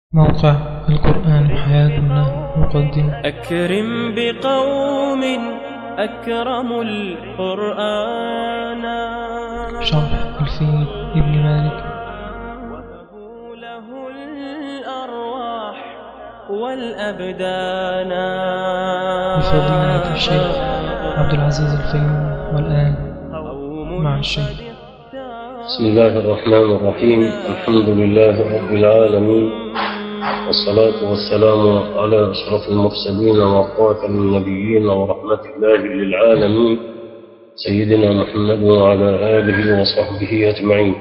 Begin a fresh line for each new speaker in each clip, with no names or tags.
موقع القرآن حياتنا مقدم
أكرم بقوم أكرموا القرآن
شرح الفيل ابن مالك
وهبوا له الأرواح والأبدان
بفضيلة الشيخ عبد العزيز الفيوم والآن
قوم
مع الشيخ.
قد اختاروا
بسم الله الرحمن الرحيم الحمد لله رب العالمين والصلاة والسلام على أشرف المرسلين وخاتم النبيين ورحمة الله للعالمين سيدنا محمد وعلى آله وصحبه أجمعين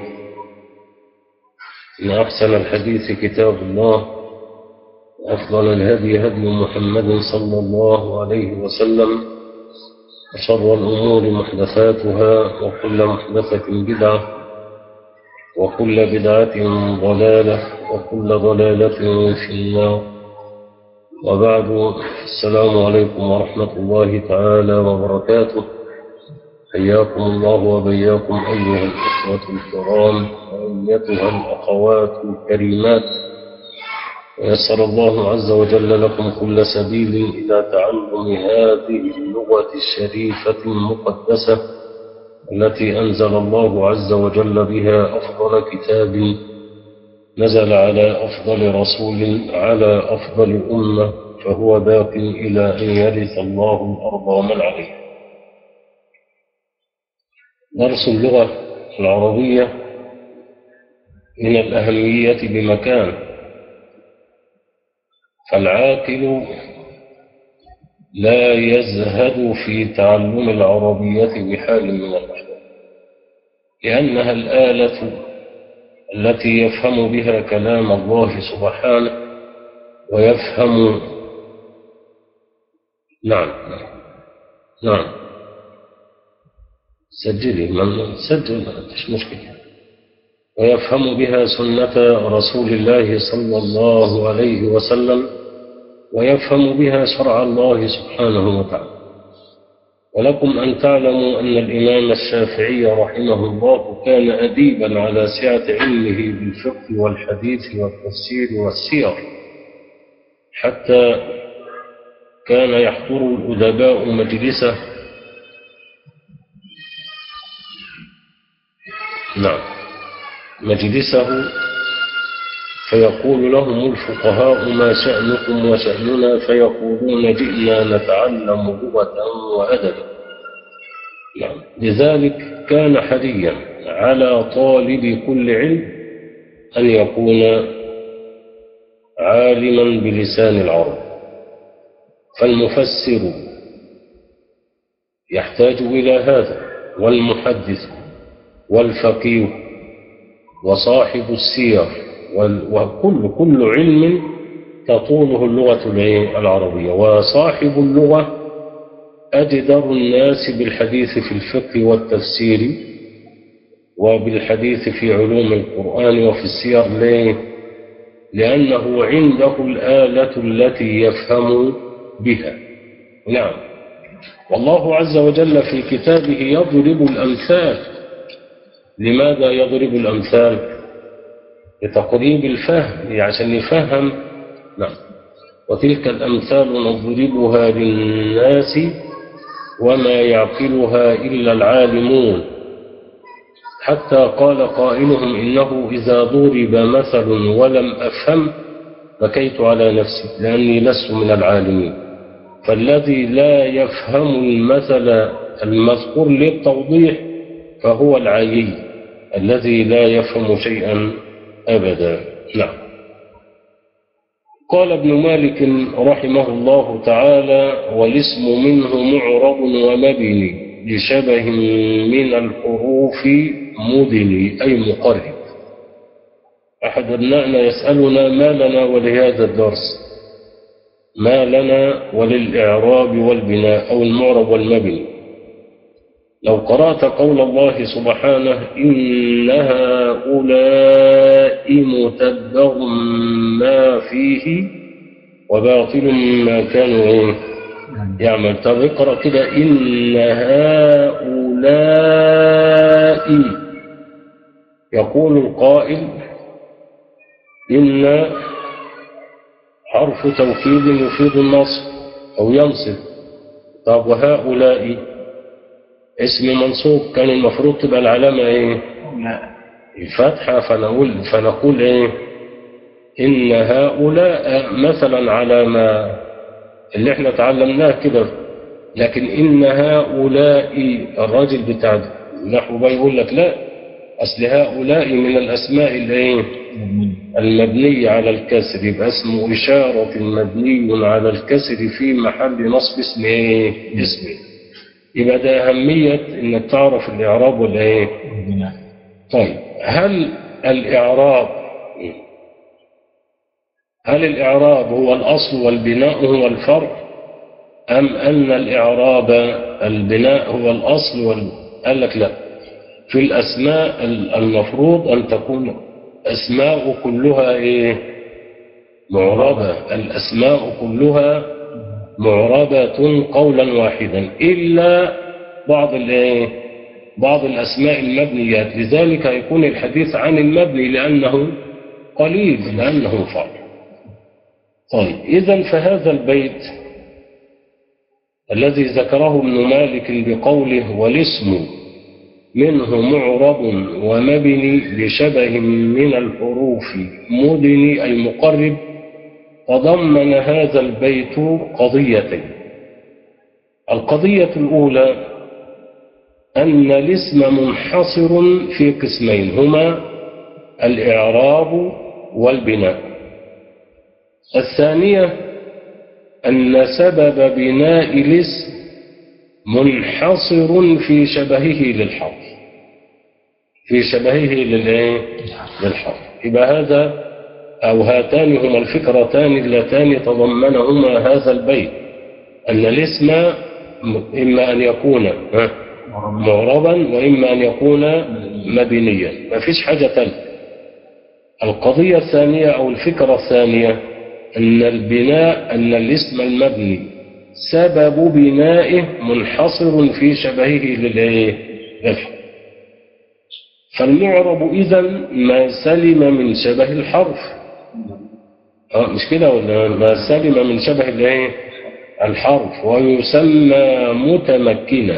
إن أحسن الحديث كتاب الله وأفضل الهدي هدي محمد صلى الله عليه وسلم وشر الأمور محدثاتها وكل محدثة بدعة وكل بدعة ضلالة وكل ضلالة في النار وبعد السلام عليكم ورحمة الله تعالى وبركاته حياكم الله وبياكم أيها الإخوة الكرام وأيتها الأخوات الكريمات ويسر الله عز وجل لكم كل سبيل إلى تعلم هذه اللغة الشريفة المقدسة التي أنزل الله عز وجل بها أفضل كتاب نزل على أفضل رسول على أفضل أمة فهو باق إلى أن يرث الله الأرض ومن عليها درس اللغة العربية من الأهمية بمكان فالعاقل لا يزهد في تعلم العربية بحال من الأحوال لأنها الآلة التي يفهم بها كلام الله سبحانه ويفهم نعم نعم نعم سجلي من سجل مش مشكلة ويفهم بها سنة رسول الله صلى الله عليه وسلم ويفهم بها شرع الله سبحانه وتعالى ولكم أن تعلموا أن الإمام الشافعي رحمه الله كان أديبا على سعة علمه بالفقه والحديث والتفسير والسير حتى كان يحضر الأدباء مجلسه نعم مجلسه فيقول لهم الفقهاء ما شأنكم وشأننا فيقولون جئنا نتعلم لغة وأدبا نعم. لذلك كان حريا على طالب كل علم أن يكون عالما بلسان العرب فالمفسر يحتاج إلى هذا والمحدث والفقيه وصاحب السير وكل كل علم تطوله اللغة العربية وصاحب اللغة أجدر الناس بالحديث في الفقه والتفسير وبالحديث في علوم القرآن وفي السير ليه؟ لأنه عنده الآلة التي يفهم بها نعم والله عز وجل في كتابه يضرب الأمثال لماذا يضرب الأمثال لتقريب الفهم عشان يفهم نعم وتلك الأمثال نضربها للناس وما يعقلها إلا العالمون حتى قال قائلهم إنه إذا ضرب مثل ولم أفهم بكيت على نفسي لأني لست من العالمين فالذي لا يفهم المثل المذكور للتوضيح فهو العيي الذي لا يفهم شيئا أبدا نعم قال ابن مالك رحمه الله تعالى والاسم منه معرب ومبني لشبه من الحروف مدني أي مقرب أحد أبنائنا يسألنا ما لنا ولهذا الدرس ما لنا وللإعراب والبناء أو المعرب والمبني لو قرأت قول الله سبحانه إن هؤلاء متبر ما فيه وباطل ما كانوا يعمل طب اقرأ كده إن هؤلاء يقول القائل إن حرف توكيد يفيد النصب أو ينصب طب وهؤلاء اسم منصوب كان المفروض تبقى العلامة ايه
لا
الفتحة فنقول فنقول ايه إن هؤلاء مثلا على ما اللي احنا تعلمناه كده لكن إن هؤلاء الراجل بتاع النحو بقى يقول لك لا أصل هؤلاء من الأسماء اللي ايه المبني على الكسر يبقى اسمه إشارة مبني على الكسر في محل نصب اسم ايه اسم يبقى ده أهمية إنك تعرف الإعراب ولا ايه
البناء
طيب هل الإعراب هل الإعراب هو الأصل والبناء هو الفرع أم أن الإعراب البناء هو الأصل وال... قال لك لا في الأسماء ال- المفروض أن تكون أسماء كلها إيه معربة الأسماء كلها معربة قولا واحدا إلا بعض الإيه بعض الأسماء المبنيات لذلك يكون الحديث عن المبني لأنه قليل لأنه فرع طيب إذا فهذا البيت الذي ذكره ابن مالك بقوله والاسم منه معرب ومبني لشبه من الحروف مدني أي مقرب تضمن هذا البيت قضيتين القضية الأولى أن الاسم منحصر في قسمين هما الإعراب والبناء الثانية أن سبب بناء الاسم منحصر في شبهه للحرف في شبهه للإيه؟ للحرف يبقى هذا أو هاتان هما الفكرتان اللتان تضمنهما هذا البيت أن الاسم إما أن يكون ها معربا وإما أن يكون مبنيا ما فيش حاجة ثالثة القضية الثانية أو الفكرة الثانية أن البناء أن الاسم المبني سبب بنائه منحصر في شبهه للإيه؟ للحرف فالمعرب إذا ما سلم من شبه الحرف اه مش كده ولا ما سلم من شبه الايه الحرف ويسمى متمكنا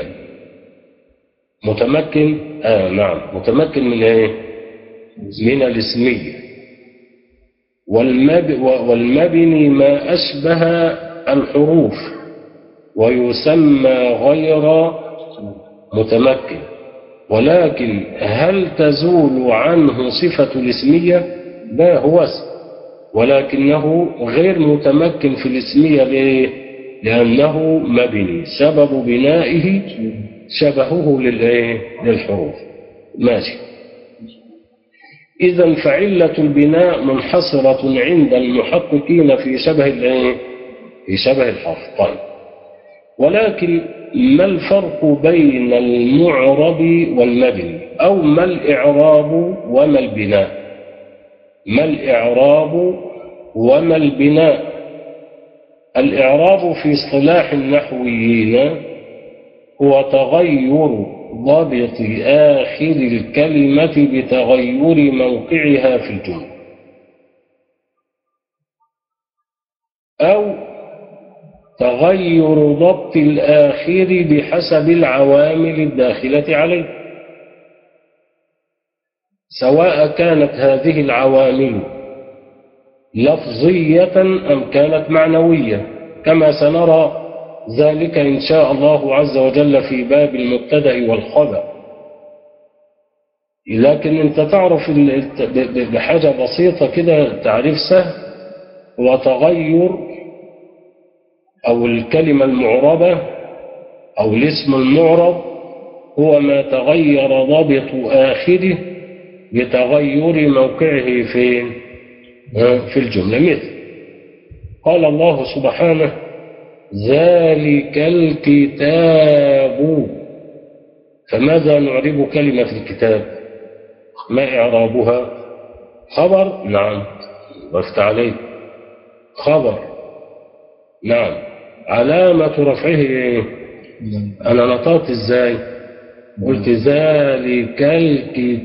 متمكن آه نعم متمكن من ايه من الاسمية والمب والمبني ما أشبه الحروف ويسمى غير متمكن ولكن هل تزول عنه صفة الاسمية لا هو اسم ولكنه غير متمكن في الاسمية ليه؟ لأنه مبني سبب بنائه شبهه للإيه؟ للحروف ماشي إذا فعلة البناء منحصرة عند المحققين في شبه الإيه؟ في شبه الحرف طيب ولكن ما الفرق بين المعرب والمبني أو ما الإعراب وما البناء ما الإعراب وما البناء الإعراب في اصطلاح النحويين هو تغير ضبط آخر الكلمة بتغير موقعها في الجملة أو تغير ضبط الآخر بحسب العوامل الداخلة عليه سواء كانت هذه العوامل لفظية أم كانت معنوية كما سنرى ذلك إن شاء الله عز وجل في باب المبتدأ والخبر لكن انت تعرف بحاجة بسيطة كده تعريف سهل هو تغير أو الكلمة المعربة أو الاسم المعرب هو ما تغير ضبط آخره بتغير موقعه في في الجملة مثل قال الله سبحانه ذلك الكتاب فماذا نعرب كلمة الكتاب ما إعرابها خبر نعم وفت عليه خبر نعم علامة رفعه إيه؟ أنا نطقت إزاي قلت ذلك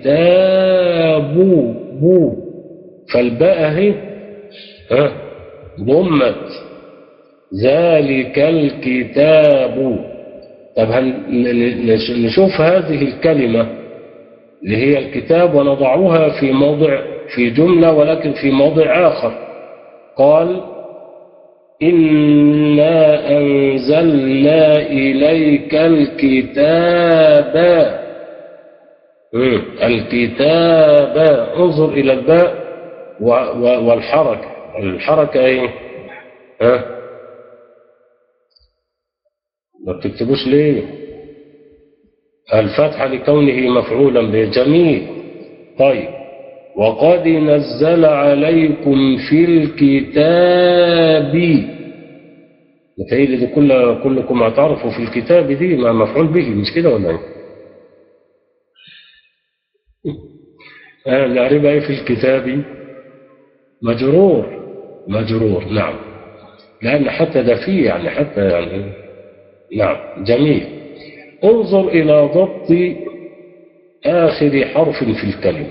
الكتاب بو فالباء اهي ها ضمت ذلك الكتاب طب هن- ن- ن- نشوف هذه الكلمة اللي هي الكتاب ونضعها في موضع في جملة ولكن في موضع آخر قال إنا أنزلنا إليك الكتاب مم. الكتاب انظر إلى الباء و- و- والحركة الحركة إيه ها ما بتكتبوش ليه الفتحة لكونه مفعولا به جميل طيب وقد نزل عليكم في الكتاب متهيألي دي كل كلكم هتعرفوا في الكتاب دي ما مفعول به مش كده ولا ايه؟ آه نعرفها ايه في الكتاب مجرور مجرور نعم لأن حتى ده فيه يعني حتى يعني نعم جميل انظر إلى ضبط آخر حرف في الكلمة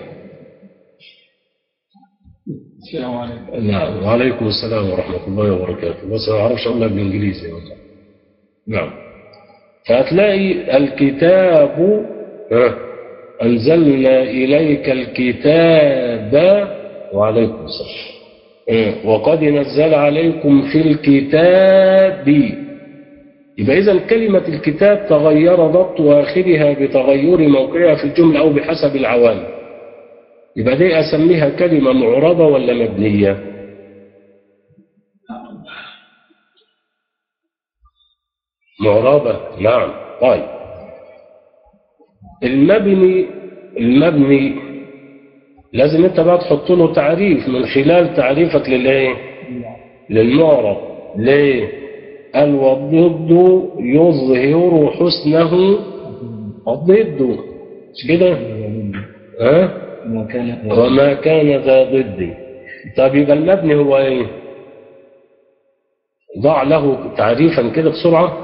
السلام عليكم
نعم وعليكم السلام ورحمة الله وبركاته بس ما أعرفش أقولها بالإنجليزي والله نعم فهتلاقي الكتاب ها، أنزلنا إليك الكتاب وعليكم السلام ها، وقد نزل عليكم في الكتاب يبقى إذا كلمة الكتاب تغير ضبط آخرها بتغير موقعها في الجملة أو بحسب العوامل يبقى دي أسميها كلمة معربة ولا مبنية معربة نعم طيب المبني المبني لازم انت بقى تحط له تعريف من خلال تعريفك للايه للمعرب ليه قال والضد يظهر حسنه الضد مش كده ها
وكان
وما كان ذا ضد طب يبقى المبني هو ايه ضع له تعريفا كده بسرعة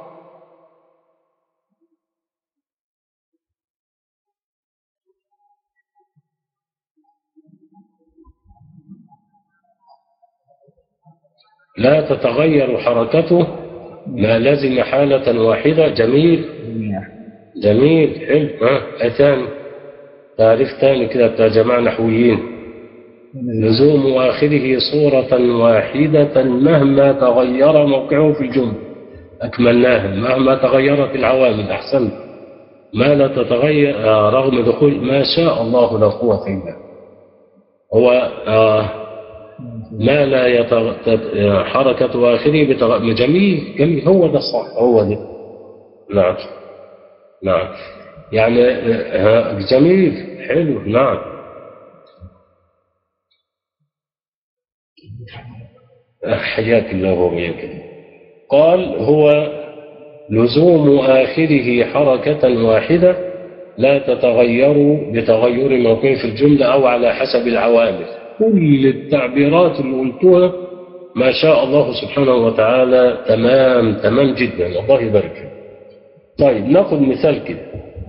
لا تتغير حركته ما لزم حالة واحدة جميل جميل حلو ها أتاني تعريف تاني كده بتاع جماعة نحويين لزوم آخره صورة واحدة مهما تغير موقعه في الجملة أكملناها مهما تغيرت العوامل أحسنت ما لا تتغير آه، رغم دخول ما شاء الله لا قوة إلا هو آه، ما لا يتغ... تت- آه، حركة آخره بتغ... جميل جميل هو ده صح هو ده نعم نعم يعني آه، جميل حلو نعم حياك الله وبياك قال هو لزوم آخره حركة واحدة لا تتغير بتغير موقعه في الجملة أو على حسب العوامل كل التعبيرات اللي قلتوها ما شاء الله سبحانه وتعالى تمام تمام جدا الله يبارك فيك طيب ناخذ مثال كده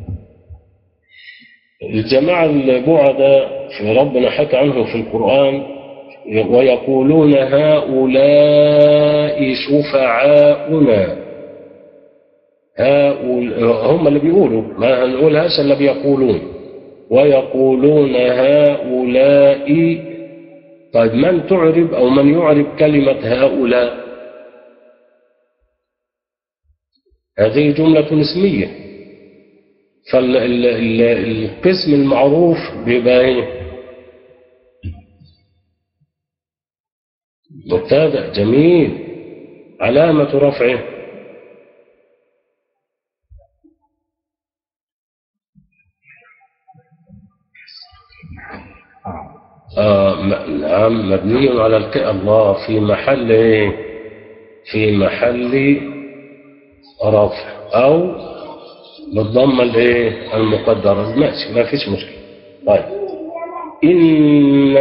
الجماعة البعدة في ربنا حكى عنهم في القرآن ويقولون هؤلاء شفعاؤنا هؤلاء هم اللي بيقولوا ما هنقولهاش الا بيقولون ويقولون هؤلاء طيب من تعرب او من يعرب كلمة هؤلاء هذه جملة اسمية فالقسم المعروف بيبقى ايه مبتدا جميل علامة رفعه آه م- نعم مبني على الك... الله في محل ايه في محل رفع او بالضمه الايه المقدره ماشي ما فيش مشكله طيب ان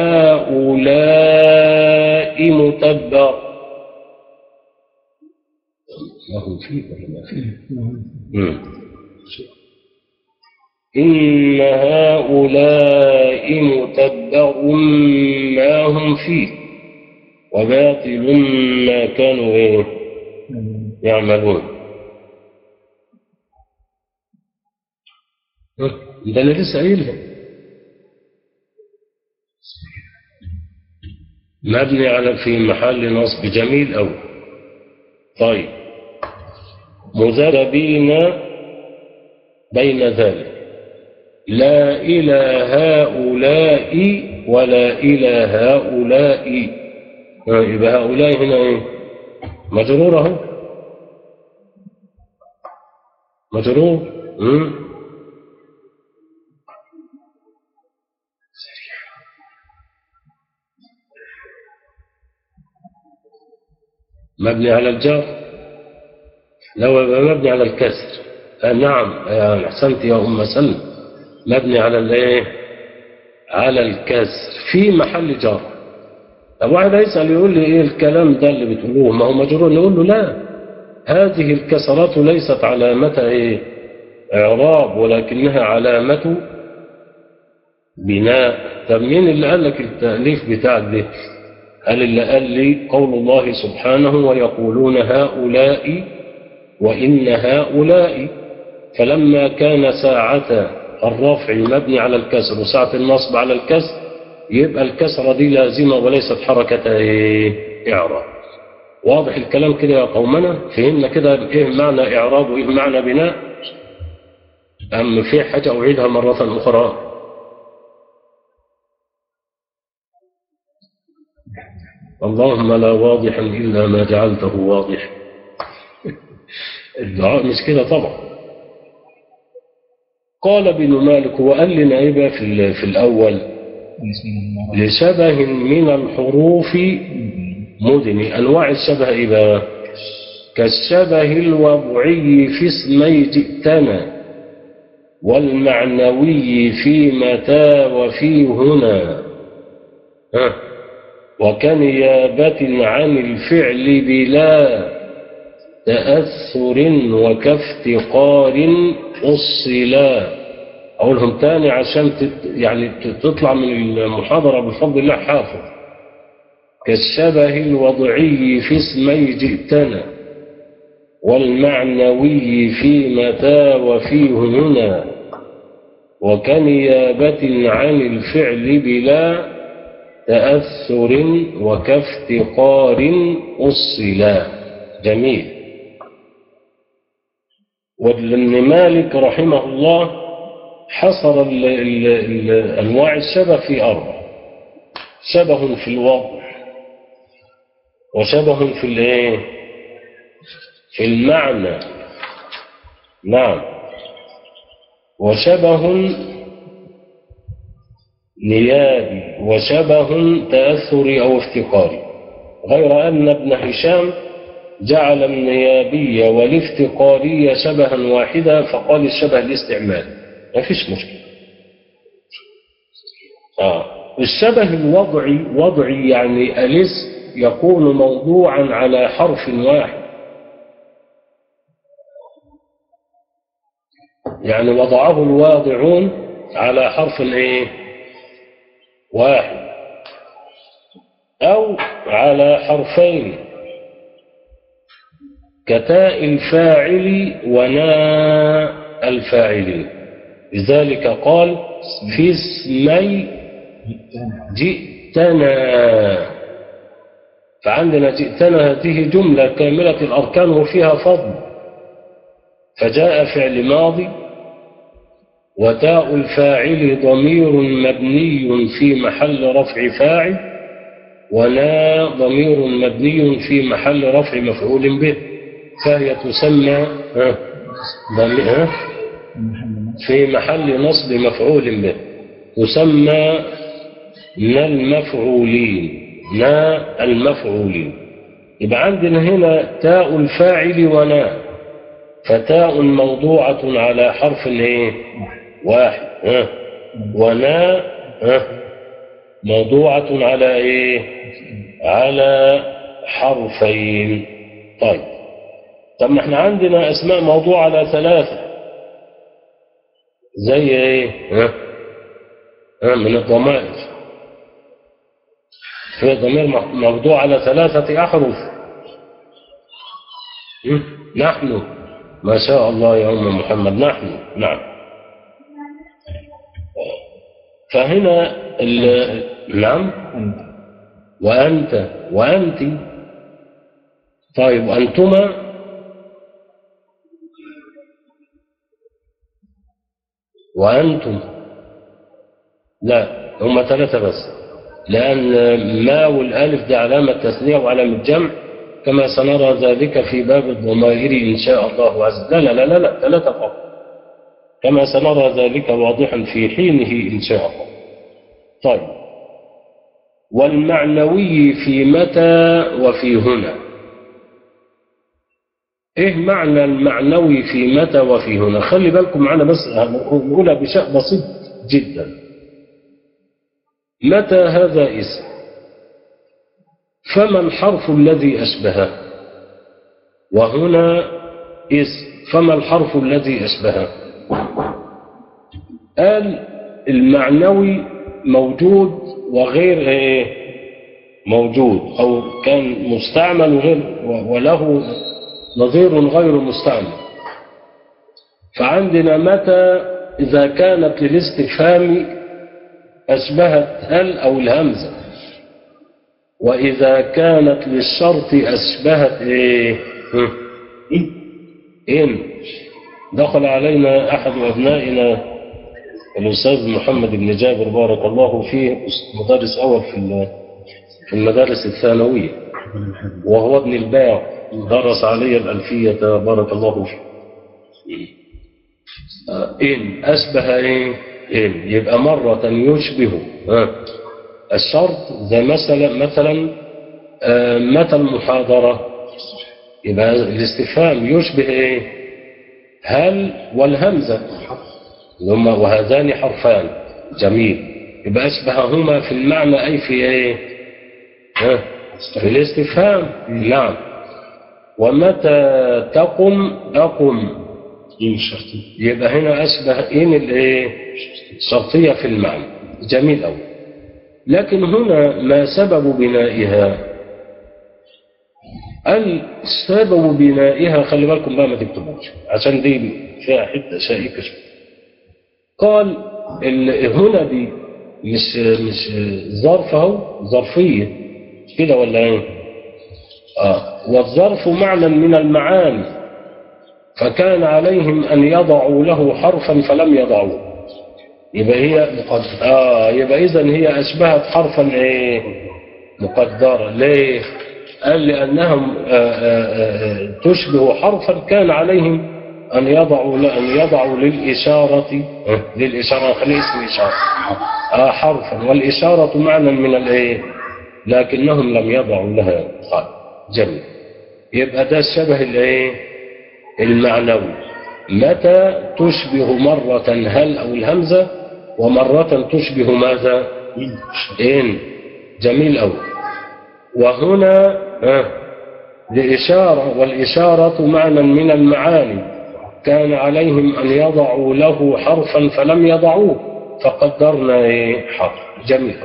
هؤلاء متبر ما هم فيه ولا ما فيه مم. إن هؤلاء متبر ما هم فيه وباطل ما كانوا إيه يعملون ده أنا لسه قايلها مبني على في محل نصب جميل أوي طيب مذبذبين بين ذلك لا إلى هؤلاء ولا إلى هؤلاء يبقى هؤلاء هنا إيه مجرور أهو مجرور مم. مبني على الجر لو يبقى مبني على الكسر آه نعم آه احسنت يا ام سلم مبني على الايه على الكسر في محل جر طب واحد يسال يقول لي ايه الكلام ده اللي بتقولوه ما هو مجرور نقول له لا هذه الكسرات ليست علامة ايه اعراب ولكنها علامة بناء طب مين اللي قال لك التأليف بتاعك ده قال اللي قال لي قول الله سبحانه ويقولون هؤلاء وإن هؤلاء فلما كان ساعة الرفع مبني على الكسر وساعة النصب على الكسر يبقى الكسرة دي لازمة وليست حركة إيه؟ إعراب واضح الكلام كده يا قومنا فهمنا كده إيه معنى إعراب وإيه معنى بناء أم في حاجة أعيدها مرة أخرى اللهم لا واضحا إلا ما جعلته واضح الدعاء مش كده طبعا قال ابن مالك وقال لنا ايه بقى في, في الأول لشبه من الحروف مدني أنواع الشبه إيه بقى كالشبه الوضعي في اسمي جئتنا والمعنوي في متى وفي هنا ها وكنيابة عن الفعل بلا تأثر وكافتقار أصلا أقولهم تاني عشان تت يعني تطلع من المحاضرة بفضل الله حافظ كالشبه الوضعي في اسمي جئتنا والمعنوي في متى وفي هنا وكنيابة عن الفعل بلا تأثر وكافتقار أصلا جميل وابن مالك رحمه الله حصر ال ال ال أنواع الشبه في أربع شبه في الوضع وشبه في الايه في المعنى نعم وشبه نيابي وشبه تأثري أو افتقاري غير أن ابن هشام جعل النيابية والافتقارية شبها واحدا فقال الشبه الاستعمال ما فيش مشكلة آه. الشبه الوضعي وضعي يعني الاسم يكون موضوعا على حرف واحد يعني وضعه الواضعون على حرف ايه واحد او على حرفين كتاء الفاعل وناء الفاعلين لذلك قال في اسمي جئتنا فعندنا جئتنا هذه جملة كاملة الأركان وفيها فضل فجاء فعل ماضي وتاء الفاعل ضمير مبني في محل رفع فاعل ولا ضمير مبني في محل رفع مفعول به فهي تسمى ها ها في محل نصب مفعول به تسمى من المفعولين نا المفعولين يبقى عندنا هنا تاء الفاعل ونا فتاء موضوعة على حرف ايه واحد ها ونا ها موضوعة على ايه على حرفين طيب طب ما احنا عندنا اسماء موضوع على ثلاثة زي ايه ها ها من الضمائر في ضمير موضوع على ثلاثة أحرف م? نحن ما شاء الله يا أم محمد نحن نعم فهنا ال... نعم
أنت
وأنت وأنت طيب وأنتما وأنتم لا هم ثلاثة بس لأن ما والألف ده علامة تثنية وعلامة جمع كما سنرى ذلك في باب الضمائر إن شاء الله عز وجل لا لا لا لا ثلاثة فقط كما سنرى ذلك واضحا في حينه إن شاء الله طيب والمعنوي في متى وفي هنا ايه معنى المعنوي في متى وفي هنا خلي بالكم معنا بس نقولها بشيء بسيط جدا متى هذا اسم فما الحرف الذي أشبهه وهنا اسم فما الحرف الذي أشبهه قال المعنوي موجود وغير ايه موجود أو كان مستعمل وغير وله نظير غير مستعمل فعندنا متى إذا كانت للاستفهام أشبهت ال أو الهمزة وإذا كانت للشرط أشبهت إيه هم. إن دخل علينا أحد أبنائنا الأستاذ محمد بن جابر بارك الله فيه مدرس أول في في المدارس الثانوية وهو ابن الباع درس علي الألفية بارك الله فيه إن أشبه إيه إن يبقى مرة يشبه ها الشرط زي مثلا مثلا آه، متى المحاضرة يبقى الاستفهام يشبه إيه هل والهمزة هما وهذان حرفان جميل يبقى أشبههما في المعنى أي في إيه ها في الاستفهام نعم ومتى تقم أقم
إن شرطي
يبقى هنا أشبه إن الإيه شرطية في المعنى جميل أوي لكن هنا ما سبب بنائها السبب بنائها خلي بالكم بقى ما تكتبوش عشان دي فيها حتة شائكة شوية قال ال- هنا دي مش مش ظرف اهو ظرفية مش كده ولا ايه؟ آه والظرف معنى من المعاني فكان عليهم أن يضعوا له حرفا فلم يضعوه يبقى هي آه يبقى إذا هي أشبهت حرفا إيه مقدرة ليه قال لأنهم آه آه آه تشبه حرفا كان عليهم أن يضعوا أن يضعوا للإشارة آه، للإشارة خليه اسم إشارة آه حرفا والإشارة معنى من الإيه لكنهم لم يضعوا لها قال جميل يبقى ده الشبه الإيه المعنوي متى تشبه مرة هل أو الهمزة ومرة تشبه ماذا إن جميل أوي وهنا آه، لإشارة والإشارة معنى من المعاني كان عليهم أن يضعوا له حرفا فلم يضعوه فقدرنا إيه حرف جميل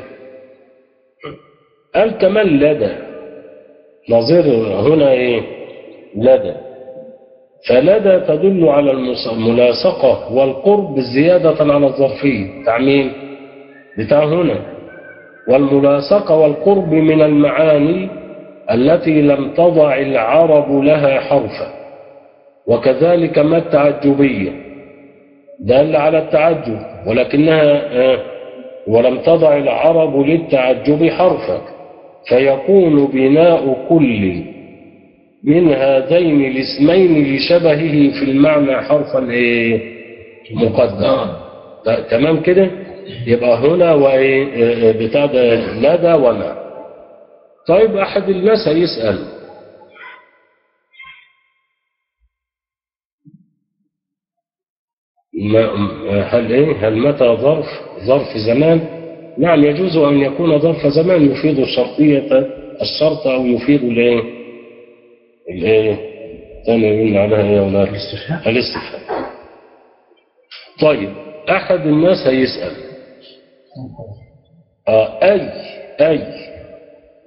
قال كمان لدى نظير هنا إيه لدى فلدى تدل على المس- الملاصقة والقرب زيادة على الظرفية بتاع مين؟ بتاع هنا والملاصقة والقرب من المعاني التي لم تضع العرب لها حرفا وكذلك ما التعجبية دل على التعجب ولكنها آه، ولم تضع العرب للتعجب حرفا فيكون بناء كل من هذين الاسمين لشبهه في المعنى حرفا ايه مقدر ت- تمام كده يبقى هنا وايه آه، آه، بتاع ده لدى وما طيب احد الناس هيسال ما هل ايه هل متى ظرف ظرف زمان نعم يجوز ان يكون ظرف زمان يفيد الشرطيه الشرط او يفيد الايه الايه ثاني يقولنا عليها ايه يا اولاد
الاستفهام
الاستفهام طيب احد الناس هيسال آه اي اي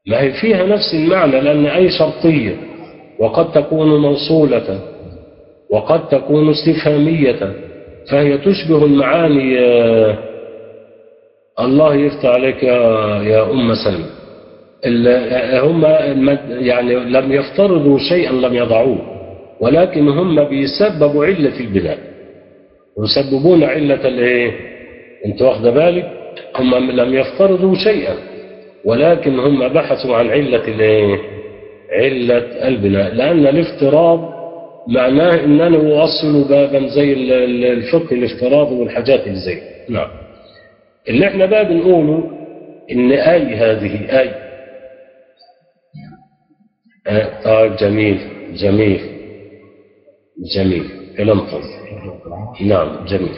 ما هي فيها نفس المعنى لأن أي شرطية وقد تكون موصولة وقد تكون استفهامية فهي تشبه المعاني آه، الله يفتح عليك يا, يا أم سلمى ال- هم المد- يعني لم يفترضوا شيئا لم يضعوه ولكن هم بيسببوا علة البناء يسببون علة الايه انت واخد بالك هم لم يفترضوا شيئا ولكن هم بحثوا عن علة الايه علة البناء لأن الافتراض معناه ان انا اوصل بابا زي ال- ال- الفقه الافتراضي والحاجات اللي زي كده. نعم اللي احنا بقى بنقوله ان اي هذه اي آه طيب جميل جميل جميل كلام طيب نعم جميل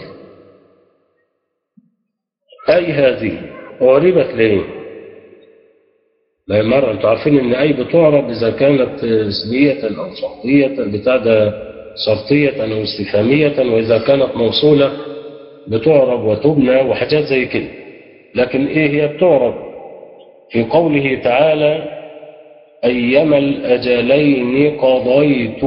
أي هذه أعربت ليه ما هي مرة أنتوا عارفين إن أي بتعرب إذا كانت اسمية أو شرطية بتاع ده شرطية أو استفهامية وإذا كانت موصولة بتعرب وتبنى وحاجات زي كده لكن إيه هي بتعرب في قوله تعالى أيما الأجلين قضيت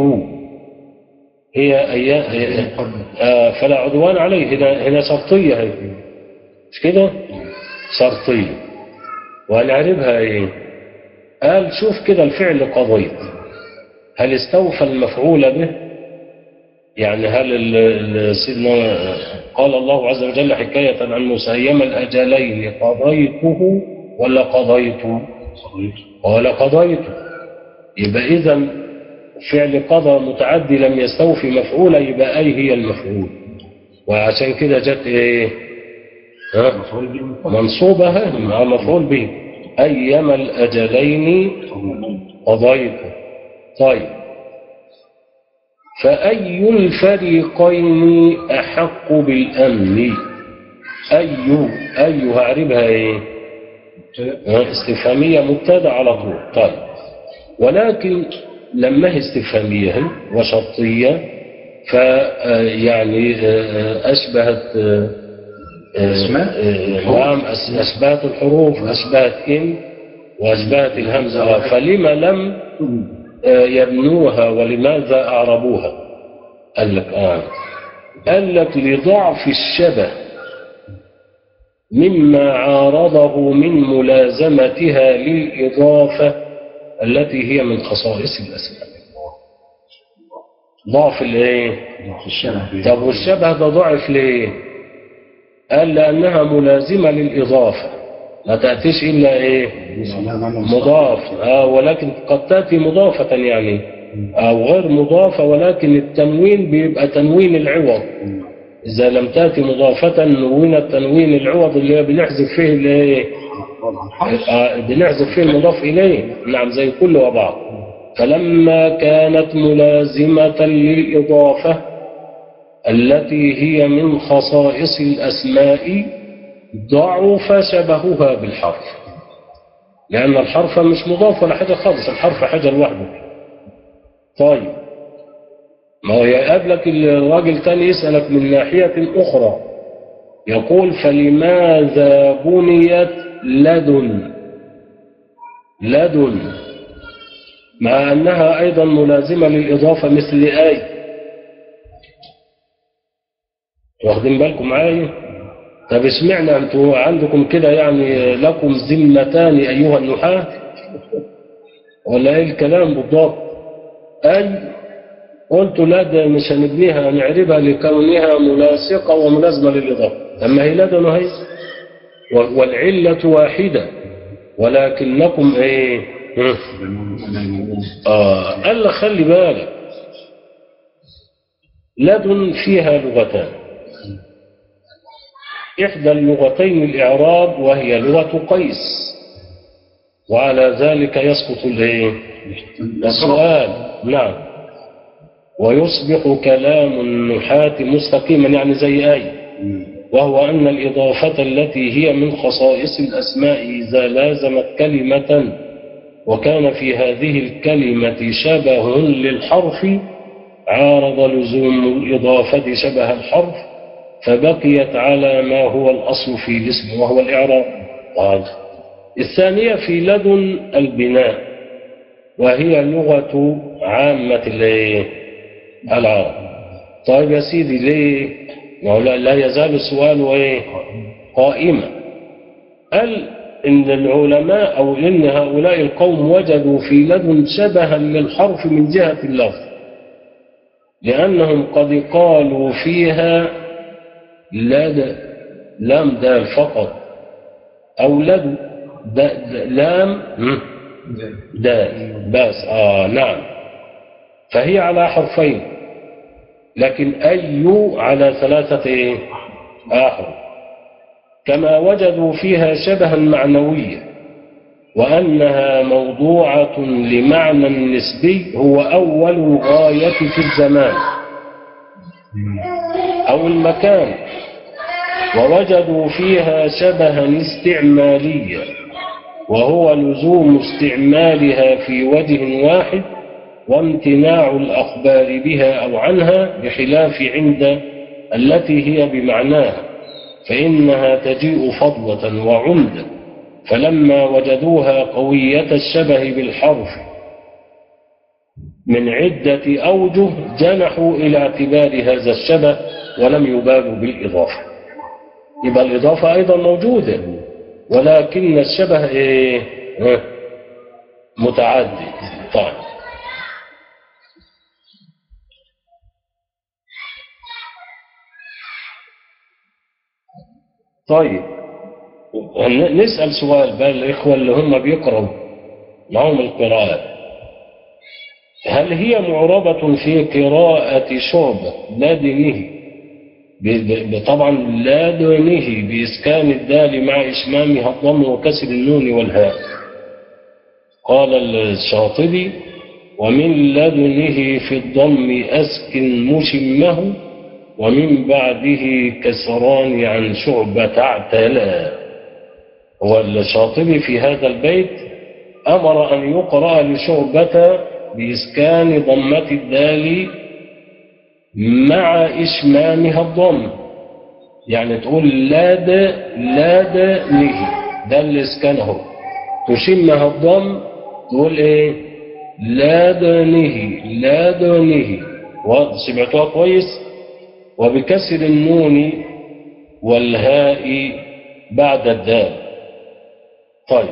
هي أي... آه فلا عدوان عليه هنا هنا شرطية هي مش كده شرطية وهنعربها ايه قال شوف كده الفعل قضيت هل استوفى المفعول به يعني هل ال- ال- سيدنا قال الله عز وجل حكاية عن موسى أيما الأجلين قضيته ولا قضيت قال قضيت يبقى إذا فعل قضى متعدي لم يستوفي مفعولا يبقى أي هي المفعول وعشان كده جت إيه ها؟ منصوبة ها؟ مع مفعول به أيما الأجلين قضيت طيب فأي الفريقين أحق بالأمن أي أي هعربها إيه ها؟ استفهامية مبتدا على طول طيب ولكن لما هي استفهامية هي وشرطية فيعني أشبهت آه، آه،
أسماء؟
آه، نعم أس- أشبهت الحروف أشبهت إن وأشبهت الهمزة آه، فلما لم آه، يبنوها ولماذا أعربوها قال لك آه قال لك لضعف الشبه مما عارضه من ملازمتها للإضافة التي هي من خصائص الأسماء ضعف الايه طب والشبه ده ضعف ليه قال لأنها ملازمة للإضافة لا تأتيش إلا إيه مضاف آه ولكن قد تأتي مضافة يعني أو غير مضافة ولكن التنوين بيبقى تنوين العوض إذا لم تأتي مضافة نوين التنوين العوض اللي هي بنحذف فيه اللي هي آه، بنحذف فيه المضاف إليه نعم زي كل وبعض فلما كانت ملازمة للإضافة التي هي من خصائص الأسماء ضعف شبهها بالحرف لأن الحرف مش مضاف ولا حاجة خالص الحرف حاجة لوحده طيب ما هو يقابلك الراجل تاني يسألك من ناحية أخرى يقول فلماذا بنيت لدن لدن مع أنها أيضا ملازمة للإضافة مثل آي واخدين بالكم معايا طب اسمعنا انتوا عندكم كده يعني لكم ذمتان أيها النحاة ولا ايه الكلام بالضبط أي قلت لا ده مش هنبنيها هنعربها لكونها ملاصقة وملازمة للإضافة أما هي لدن هي والعلة واحدة ولكنكم ايه آه قال لك خلي بالك لدن فيها لغتان إحدى اللغتين الإعراب وهي لغة قيس وعلى ذلك يسقط الايه السؤال نعم ويصبح كلام النحاة مستقيما يعني زي آية وهو أن الإضافة التي هي من خصائص الأسماء إذا لازمت كلمة وكان في هذه الكلمة شبه للحرف عارض لزوم الإضافة شبه الحرف فبقيت على ما هو الأصل في الاسم وهو الإعراب طيب الثانية في لدن البناء وهي لغة عامة الايه؟ العرب طيب يا سيدي ليه ما هو لا لا يزال السؤال ايه قائما قال ان العلماء او ان هؤلاء القوم وجدوا في لدن شبها للحرف من جهة اللفظ لأنهم قد قالوا فيها لد لام دال فقط أو لدو د د لام م، دال بس آه نعم فهي على حرفين لكن أي على ثلاثة إيه؟ أحرف كما وجدوا فيها شبها معنويا وأنها موضوعة لمعنى نسبي هو أول الغاية في الزمان أو المكان ووجدوا فيها شبها استعماليا وهو لزوم استعمالها في وجه واحد وامتناع الأخبار بها أو عنها بخلاف عند التي هي بمعناها فإنها تجيء فضلة وعمدا فلما وجدوها قوية الشبه بالحرف من عدة أوجه جنحوا إلى اعتبار هذا الشبه ولم يبالوا بالإضافة يبقى الإضافة أيضا موجودة ولكن الشبه إيه؟ ها؟ متعدد طيب طيب نسأل سؤال بقى الإخوة اللي هم بيقرأوا معهم القراءات هل هي معربة في قراءة شعبة لا دينه ب- ب- طبعا لا دينه بإسكان الدال مع إشمامها الضم وكسر النون والهاء قال الشاطبي ومن لدنه في الضم أسكن مشمه ومن بعده كسران عن شعبة اعتلى هو الشاطبي في هذا البيت أمر أن يقرأ لشعبة بإسكان ضمة الدال مع إشمامها الضم يعني تقول لا د لا د نه ده الإسكان اهو تشمها الضم تقول إيه لا دونه لا دونه واضح؟ سمعتوها كويس وبكسر النون والهاء بعد الدال طيب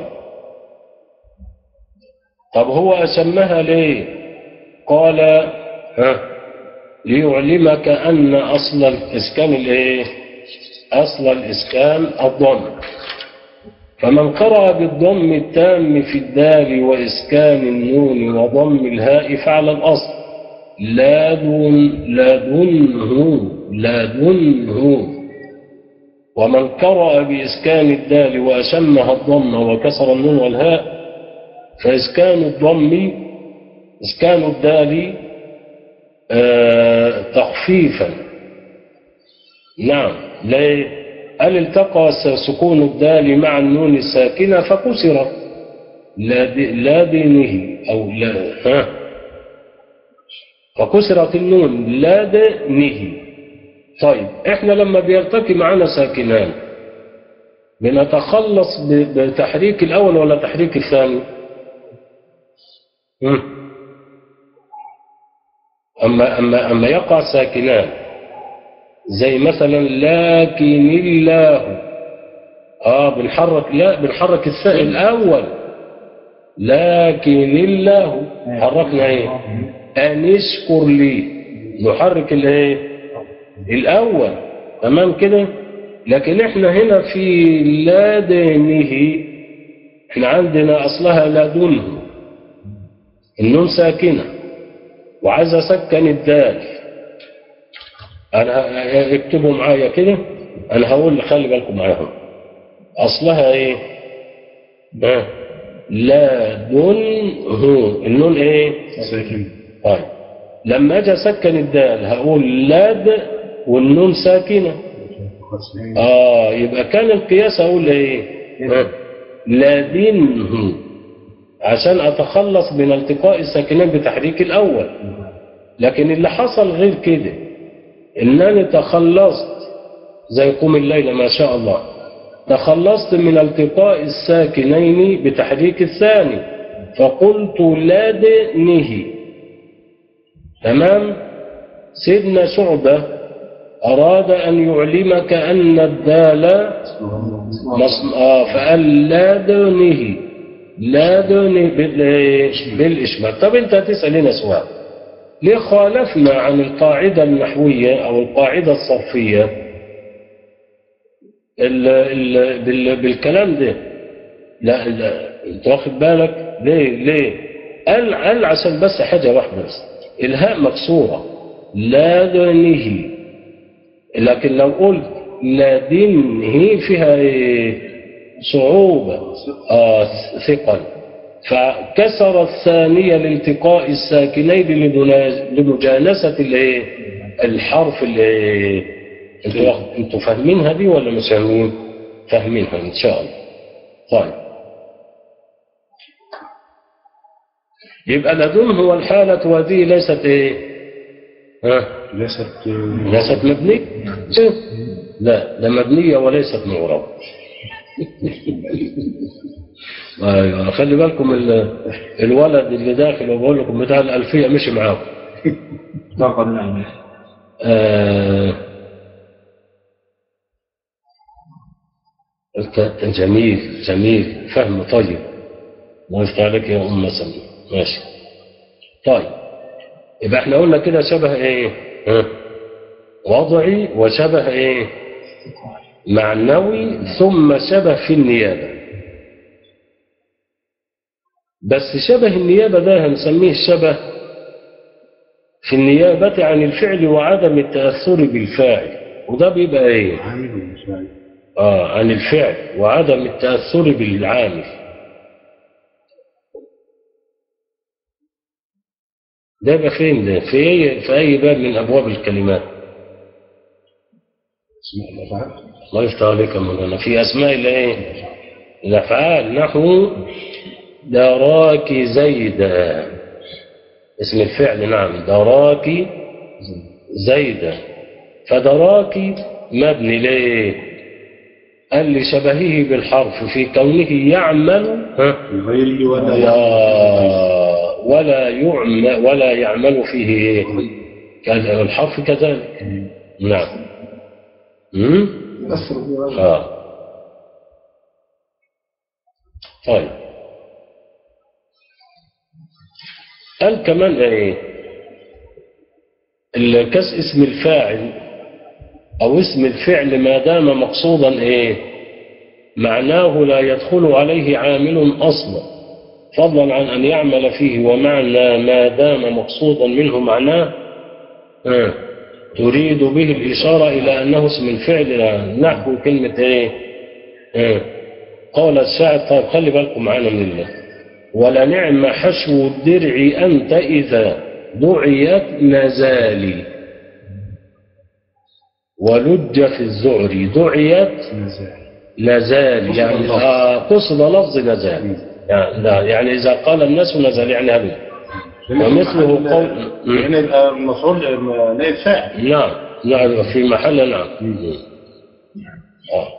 طب هو أسمها ليه قال ها ليعلمك أن أصل الإسكان الإيه أصل الإسكان الضم فمن قرأ بالضم التام في الدال وإسكان النون وضم الهاء فعل الأصل لا دون لا دونه لا دونه ومن قرأ بإسكان الدال وأشمها الضم وكسر النون والهاء فإسكان الضم إسكان الدال آه تخفيفا نعم ليه قال التقى سكون الدال مع النون الساكنة فكسرت لا, دي لا دينه أو لا ها فكسرت النون لا دينه طيب احنا لما بيرتقي معنا ساكنان بنتخلص ب- بتحريك الأول ولا تحريك الثاني مم. أما, أما, أما يقع ساكنان زي مثلا لكن الله اه بنحرك لا بنحرك الثاء الأول لكن الله حركنا ايه أن اشكر لي نحرك الايه الأول تمام كده لكن احنا هنا في لا دينه احنا عندنا أصلها لا دونه النون ساكنة وعايز أسكن الدال أنا ه- اكتبوا معايا كده أنا هقول خلي بالكم معاهم أصلها إيه؟ ها لا دونه النون إيه؟
ساكن
طيب لما أجي أسكن الدال هقول لاد والنون ساكنة آه يبقى كان القياس أقول إيه؟ ها، لادنه عشان أتخلص من التقاء الساكنين بتحريك الأول لكن اللي حصل غير كده إنني تخلصت زي قوم الليل ما شاء الله تخلصت من التقاء الساكنين بتحريك الثاني فقلت لدنه تمام سيدنا شعبة أراد أن يعلمك أن الدال مص... آه فقال لدنه لدنه بال... بالإشمال طب أنت هتسأل هنا سؤال ليه خالفنا عن القاعدة النحوية أو القاعدة الصرفية ال... ال... بال... بالكلام ده لا لا انت واخد بالك ليه ليه قال قال عشان بس حاجة واحدة بس الهاء مكسورة لا دنه لكن لو قلت لا دنه فيها ايه صعوبة آه ثقل فكسر الثانية لالتقاء الساكنين لمنا- لمجانسة الايه الحرف اللي انتوا انتوا فاهمينها دي ولا مش فاهمين؟ فاهمينها ان شاء الله. طيب. يبقى لدنه والحالة وهذه ليست ايه؟ ها؟
ليست
ليست مبنية؟ لا ده مبنية وليست معربة. ايوه خلي بالكم ال- الولد اللي داخل وبقول لكم بتاع الألفية مشي معاكم.
طاقة العين
آه أنت جميل جميل فهم طيب الله يفتح عليك يا أم سلمى ماشي طيب يبقى احنا قلنا كده شبه ايه ها؟ وضعي وشبه ايه معنوي ثم شبه في النيابة بس شبه النيابة ده هنسميه الشبه في النيابة عن الفعل وعدم التأثر بالفاعل وده بيبقى ايه
عامل ومش عامل
آه عن الفعل وعدم التأثر بالعامل ده يبقى فين ده في أي, في أي باب من أبواب الكلمات
اسماء الأفعال
الله يفتح عليك يا مولانا في أسماء الايه الأفعال نحو دراك زيدا اسم الفعل نعم دراك زيدا فدراك مبني ليه قال لشبهه بالحرف في كونه يعمل ها
بغير ولا
ولا ولا يعمل ولا يعمل فيه إيه؟ كذا- الحرف كذلك نعم أمم؟
يأثر به ولا
اه طيب قال كمان ايه الكاس اسم الفاعل او اسم الفعل ما دام مقصودا ايه معناه لا يدخل عليه عامل اصلا فضلا عن ان يعمل فيه ومعنى ما دام مقصودا منه معناه آه. تريد به الإشارة إلى أنه اسم الفعل نحو كلمة إيه آه. قال الشاعر طيب خلي بالكم معانا من الله ولنعم حشو الدرع أنت إذا دعيت نزالي ولج في الزعر دعيت
نزاع
نزال يعني
اللفظ.
آه قصد لفظ نزال يعني, لا يعني إذا قال الناس نزال يعني هذا ومثله قول
يعني يبقى المفعول نائب فاعل
نعم نعم في محل نعم آه.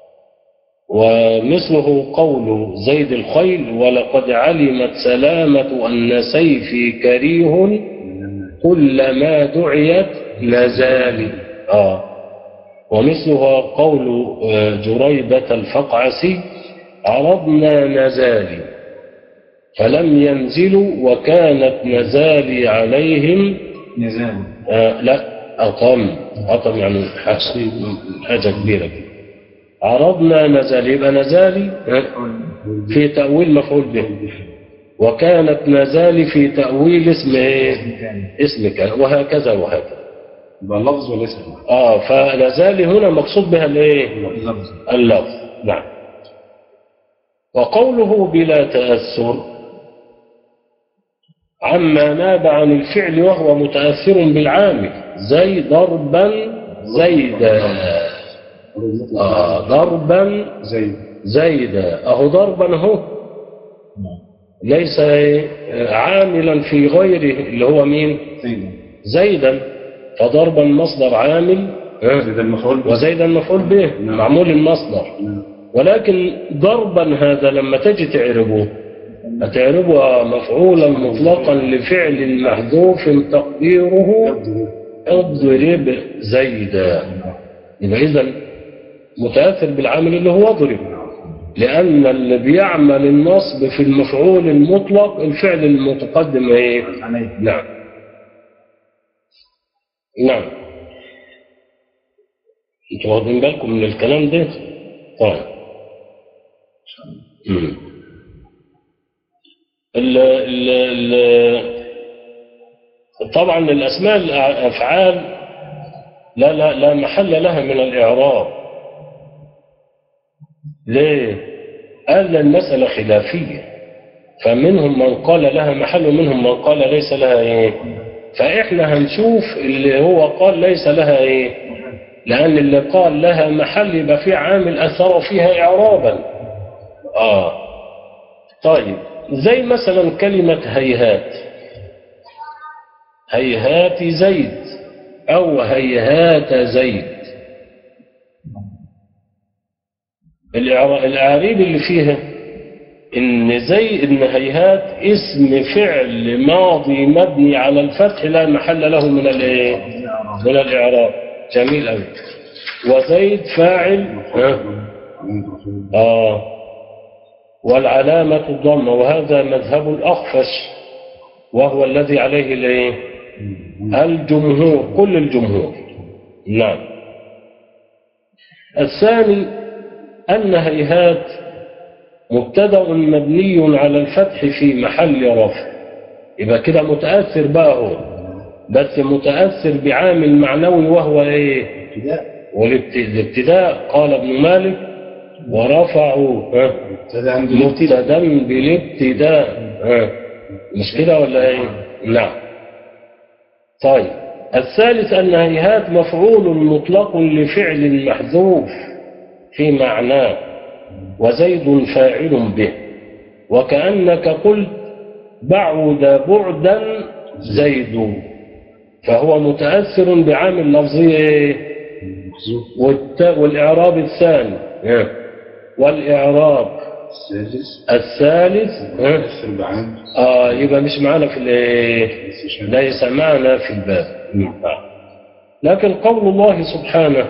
ومثله قول زيد الخيل ولقد علمت سلامة أن سيفي كريه كلما دعيت نزالي آه. ومثلها قول آه، جريبة الفقعسي عرضنا نزالي فلم ينزلوا وكانت نزالي عليهم
نزال
آه لا أطم أطم يعني حاجة حاجة كبيرة كده عرضنا نزال يبقى نزالي آه، في تأويل مفعول به وكانت نزالي في تأويل اسم ايه اسم كان وهكذا وهكذا
يبقى لفظ وليس معنى.
اه فنزالي هنا مقصود بها الايه
لفظ
اللفظ نعم وقوله بلا تأثر عما ناب عن الفعل وهو متأثر بالعامل زي ضربا زيدا آه ضربا
زي
زيدا أهو ضربا هو ليس آه، عاملا في غيره اللي هو مين
زي
زيدا فضربا مصدر عامل آه،
زي ده المفعول به.
وزيدا مفعول به
نعم.
معمول المصدر
نعم.
ولكن ضربا هذا لما تجي تعربه هتعربه مفعولا مطلقا لفعل محذوف تقديره اضرب زيدا يبقى اذا متاثر بالعامل اللي هو اضرب لان اللي بيعمل النصب في المفعول المطلق الفعل المتقدم ايه نعم نعم انتوا واخدين بالكم من الكلام ده طيب مم. ال ال ال طبعا الاسماء الافعال لا لا لا محل لها من الاعراب ليه قال المساله خلافيه فمنهم من قال لها محل ومنهم من قال ليس لها ايه فاحنا هنشوف اللي هو قال ليس لها ايه لان اللي قال لها محل يبقى فيه عامل اثر فيها اعرابا اه طيب زي مثلا كلمه هيهات هيهات زيد او هيهات زيد الإعرا- الاعاريب اللي فيها ان زي ان هيهات اسم فعل ماضي مبني على الفتح لا محل له من الايه من الاعراب جميل قوي وزيد فاعل ها؟ اه والعلامة الضمة وهذا مذهب الأخفش وهو الذي عليه الايه الجمهور كل الجمهور نعم الثاني أن هيهات مبتدا مبني على الفتح في محل رفع يبقى كده متأثر بقى هو بس متأثر بعامل معنوي وهو ايه والابتداء قال ابن مالك ورفعوا ها
ابتدى عند الابتداء
مبتدا بالابتداء ها مش كده ولا ايه نعم طيب الثالث أن هيهات مفعول مطلق لفعل محذوف في معناه وزيد فاعل به وكأنك قلت بعد بعدا زيد فهو متأثر بعامل لفظي إيه؟ والت- والإعراب الثاني ها. والإعراب
السادس
الثالث ها.
يأثر بعام
آه يبقى مش معنا في الايه
ليس
ليس معنا في الباب لكن قول الله سبحانه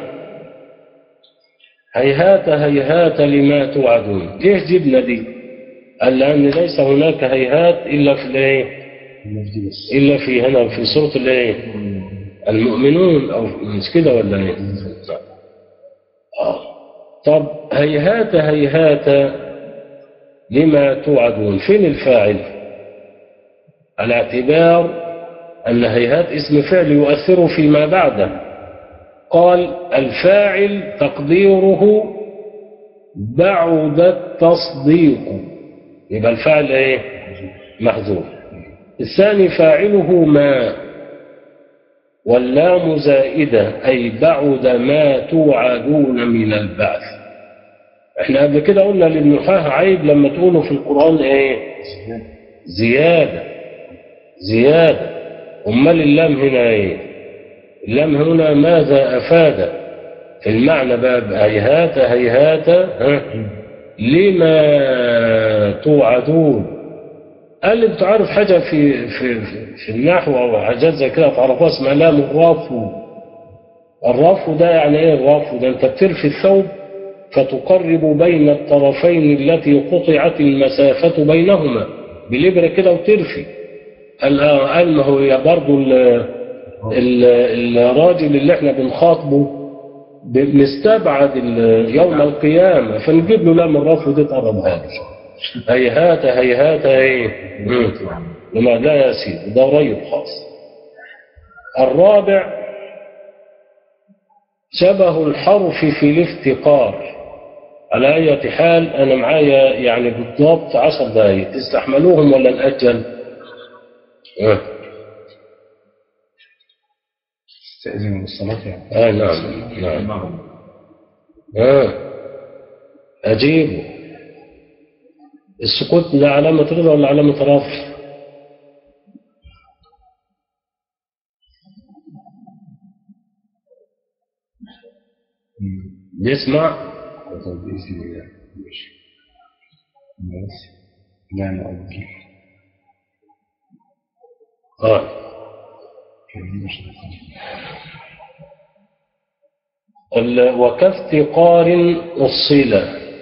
هيهات هيهات لما توعدون ليه جبنا دي قال لأن ليس هناك هيهات إلا في الايه
المفدي بس
إلا في هنا في سورة الايه المؤمنون أو مش كده ولا ايه آه. طب هيهات هيهات لما توعدون فين الفاعل على اعتبار أن هيهات اسم فعل يؤثر فيما بعده قال الفاعل تقديره بعد التصديق يبقى الفاعل ايه محذوف الثاني فاعله ما واللام زائدة أي بعد ما توعدون من البعث احنا قبل كده قلنا للنحاة عيب لما تقولوا في القرآن ايه زيادة زيادة أمال اللام هنا ايه اللام هنا ماذا أفاد في المعنى باب هيهات هيهات ها لما توعدون قال لي بتعرف حاجة في في في النحو أو حاجات زي كده تعرفوها اسمها لام الرفو الرفو ده يعني ايه الرفو ده انت بترفي الثوب فتقرب بين الطرفين التي قطعت المسافة بينهما بالإبرة كده وترفي قال آه، قال ما هو يا برضه ال- ال- الراجل اللي احنا بنخاطبه ب- مستبعد ال- يوم القيامة فنجيب له لام الرفو دي تقربها له هيهات هيهات ايه مم. لما لا يا سيدي ده قريب خاص الرابع شبه الحرف في الافتقار على أي حال أنا معايا يعني بالضبط عشر دقايق تستحملوهم ولا نأجل؟ آه.
استأذن من الصلاة يعني
آه نعم نعم آه. أجيبه السكوت ده علامة رضا ولا علامة رفض؟ بيسمع
طب بإذن الله ماشي بس لا نؤجل
آه.
كريم مش
ال- وكافتقار أصيل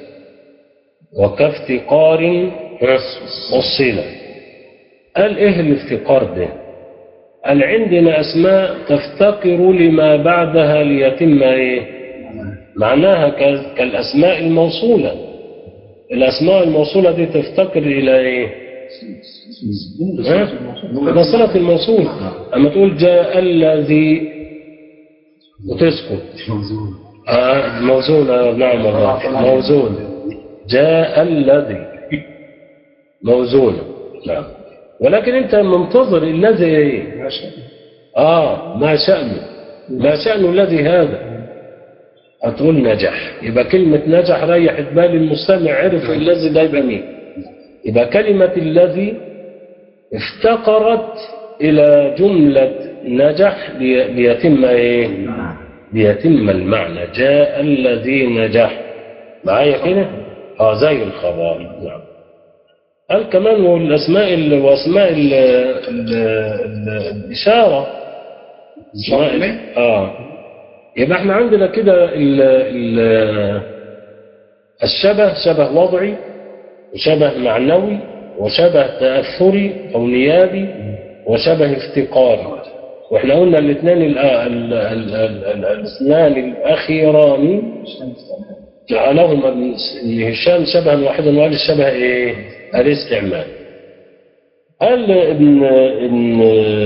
وكافتقار أصيل قال إيه الافتقار ده قال عندنا أسماء تفتقر لما بعدها ليتم إيه معناها ك- كالأسماء الموصولة الأسماء الموصولة دي تفتقر إلى إيه ها؟ بصلة الموصول أما تقول جاء الذي وتسكت
موزون
آه موزون آه، نعم والله موزون جاء الذي موزون نعم ولكن انت منتظر الذي ايه
ما شاء
اه ما شأنه ما شأن الذي هذا هتقول نجح يبقى كلمة نجح ريحت بال المستمع عرف الذي ده يبقى مين يبقى كلمة الذي افتقرت إلى جملة نجح لي- ليتم إيه؟ ليتم المعنى جاء الذي نجح معايا كده؟ اه زي الخبر نعم قال كمان والأسماء ال- وأسماء ال ال ال الإشارة
إشارة إليه؟
اه يبقى احنا عندنا كده ال ال الشبه شبه وضعي وشبه معنوي وشبه تأثري أو نيابي وشبه افتقاري واحنا قلنا الاثنين ال- ال- ال- ال- ال- الاثنان الأخيران جعلهما ابن ابن هشام شبها واحدا وقال الشبه ايه؟ الاستعمال قال ابن ابن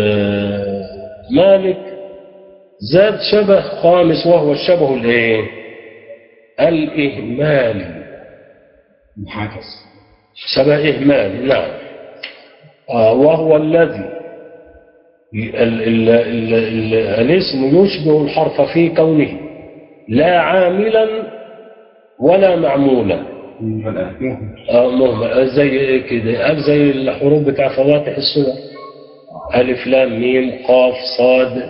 مالك زاد شبه خامس وهو الشبه الايه؟ الإهمالي
محاكس
شبه إهمالي نعم آه وهو الذي ال ال ال ال الاسم يشبه الحرف في كونه لا عاملا ولا معمولا
ولا مهم
آه مهمل زي إيه كده قال زي الحروف بتاع فواتح السور ألف لام ميم قاف صاد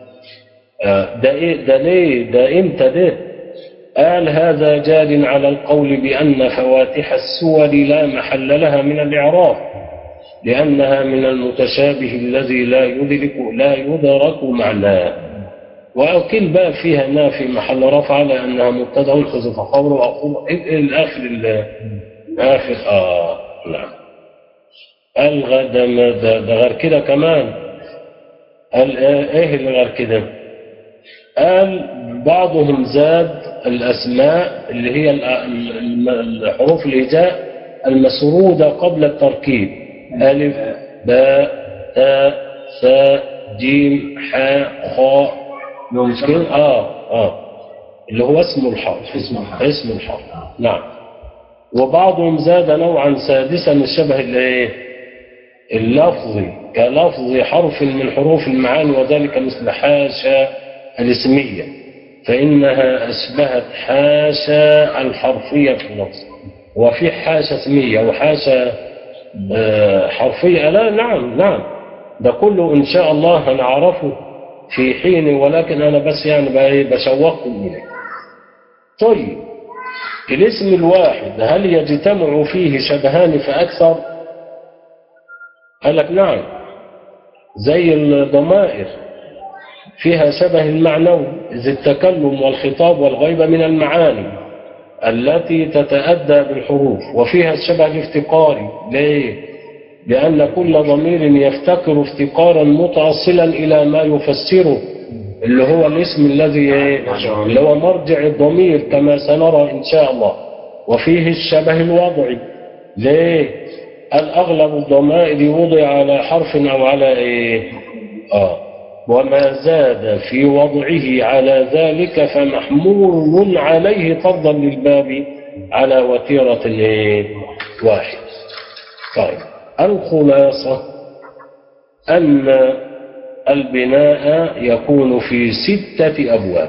آه ده إيه ده ليه ده إمتى ده قال هذا جاد على القول بأن فواتح السور لا محل لها من الإعراب لأنها من المتشابه الذي لا يدرك لا يدرك معناه وأقل بقى فيها أنها في محل رفع لأنها مبتدأ حذف خبره أو الآخر ال- آخر آه نعم الغى ده, ما- ده, ده غير كده كمان قال آه، إيه اللي غير كده قال بعضهم زاد الأسماء اللي هي ال- ال- الحروف الهجاء المسرودة قبل التركيب ألف باء تاء ثاء جيم حاء خاء مش كده؟ آه آه اللي هو اسم الحرف
اسم الحرف.
اسم الحرف نعم وبعضهم زاد نوعا سادسا الشبه الايه اللفظي كلفظ حرف من حروف المعاني وذلك مثل حاشا الاسمية فإنها أشبهت حاشا الحرفية في اللفظ وفي حاشا اسمية وحاشا آه، حرفية لا نعم نعم ده كله إن شاء الله هنعرفه في حين ولكن أنا بس يعني بقى إيه بشوقكم إليه طيب الاسم الواحد هل يجتمع فيه شبهان فأكثر قال لك نعم زي الضمائر فيها شبه المعنوي إذ التكلم والخطاب والغيبة من المعاني التي تتأدى بالحروف وفيها الشبه الافتقاري ليه؟ لأن كل ضمير يفتقر افتقارا متأصلا إلى ما يفسره اللي هو الاسم الذي إيه؟ اللي هو مرجع الضمير كما سنرى إن شاء الله وفيه الشبه الوضعي ليه؟ الأغلب الضمائر وضع على حرف أو على إيه؟ آه وما زاد في وضعه على ذلك فمحمول عليه فرضا للباب على وتيرة إيه؟ واحد طيب الخلاصة أن البناء يكون في ستة أبواب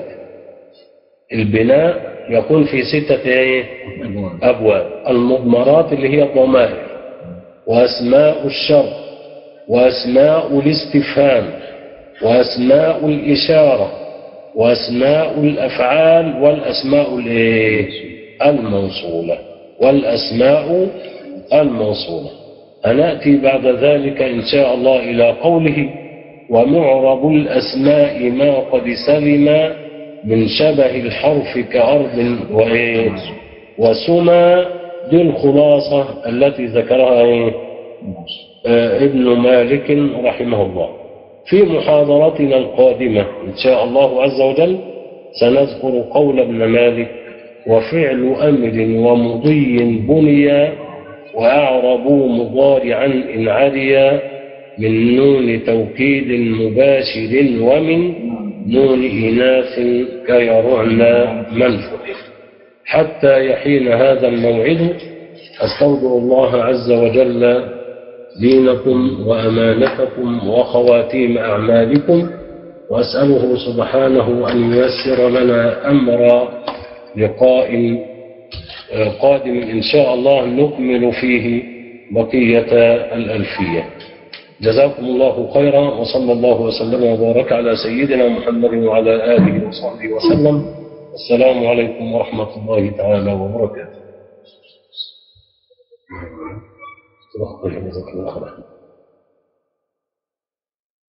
البناء يكون في ستة إيه؟ أبواب المضمرات اللي هي الضمائر وأسماء الشر وأسماء الاستفهام وأسماء الإشارة وأسماء الأفعال والأسماء الإيه؟ الموصولة والأسماء الموصولة هنأتي بعد ذلك إن شاء الله إلى قوله ومعرب الأسماء ما قد سلم من شبه الحرف كأرض وإيه وسمى دي الخلاصة التي ذكرها إيه آه، ابن مالك رحمه الله في محاضرتنا القادمة إن شاء الله عز وجل سنذكر قول ابن مالك وفعل أمر ومضي بني وأعرب مضارعا إن عريا من نون توكيد مباشر ومن نون إناث كيرعن منفذ حتى يحين هذا الموعد أستودع الله عز وجل دينكم وأمانتكم وخواتيم أعمالكم وأسأله سبحانه أن ييسر لنا أمر لقاء آه، قادم إن شاء الله نكمل فيه بقية الألفية جزاكم الله خيرا وصلى الله وسلم وبارك على سيدنا محمد وعلى آله وصحبه وسلم السلام عليكم ورحمة الله تعالى وبركاته جزاكم الله خيرا